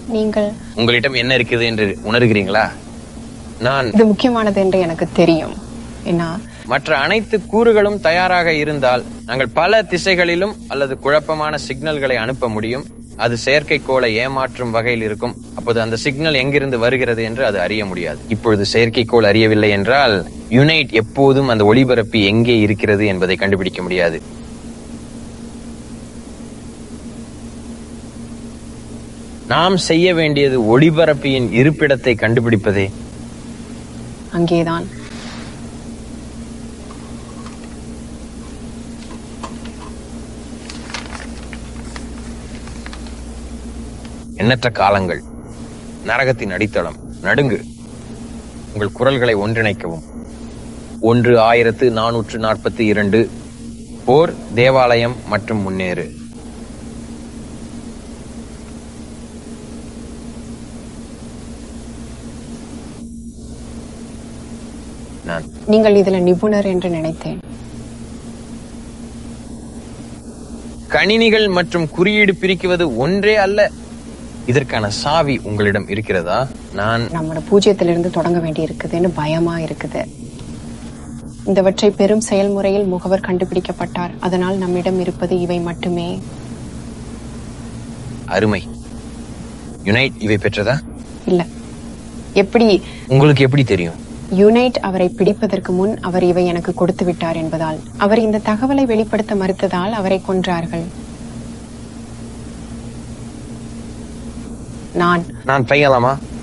நீங்கள் உங்களிடம் என்ன இருக்குது என்று உணர்கிறீங்களா நான் இது முக்கியமானது என்று எனக்கு தெரியும் ஏன்னா மற்ற அனைத்து கூறுகளும் தயாராக இருந்தால் நாங்கள் பல திசைகளிலும் அல்லது குழப்பமான சிக்னல்களை அனுப்ப முடியும் அது செயற்கைக்கோளை ஏமாற்றும் வகையில் இருக்கும் அப்போது அந்த சிக்னல் எங்கிருந்து வருகிறது என்று அது அறிய முடியாது இப்பொழுது செயற்கைக்கோள் அறியவில்லை என்றால் யுனைட் எப்போதும் அந்த ஒளிபரப்பி எங்கே இருக்கிறது என்பதை கண்டுபிடிக்க முடியாது நாம் செய்ய வேண்டியது ஒளிபரப்பியின் இருப்பிடத்தை கண்டுபிடிப்பதே அங்கேதான் எண்ணற்ற காலங்கள் நரகத்தின் அடித்தளம் நடுங்கு உங்கள் குரல்களை ஒன்றிணைக்கவும் ஒன்று ஆயிரத்து நானூற்று நாற்பத்தி இரண்டு போர் தேவாலயம் மற்றும் முன்னேறு நான் நீங்கள் இதுல நிபுணர் என்று நினைத்தேன் கணினிகள் மற்றும் குறியீடு பிரிக்குவது ஒன்றே அல்ல இதற்கான சாவி உங்களிடம் இருக்கிறதா நான் நம்மளோட பூஜ்ஜியத்திலிருந்து தொடங்க வேண்டி இருக்குதுன்னு பயமா இருக்குது இந்தவற்றை பெரும் செயல்முறையில் முகவர் கண்டுபிடிக்கப்பட்டார் அதனால் நம்மிடம் இருப்பது இவை மட்டுமே அருமை யுனைட் இவை பெற்றதா இல்ல எப்படி உங்களுக்கு எப்படி தெரியும் யுனைட் அவரை பிடிப்பதற்கு முன் அவர் இவை எனக்கு கொடுத்து விட்டார் என்பதால் அவர் இந்த தகவலை வெளிப்படுத்த மறுத்ததால் அவரை கொன்றார்கள் நான் நான் பையலாமா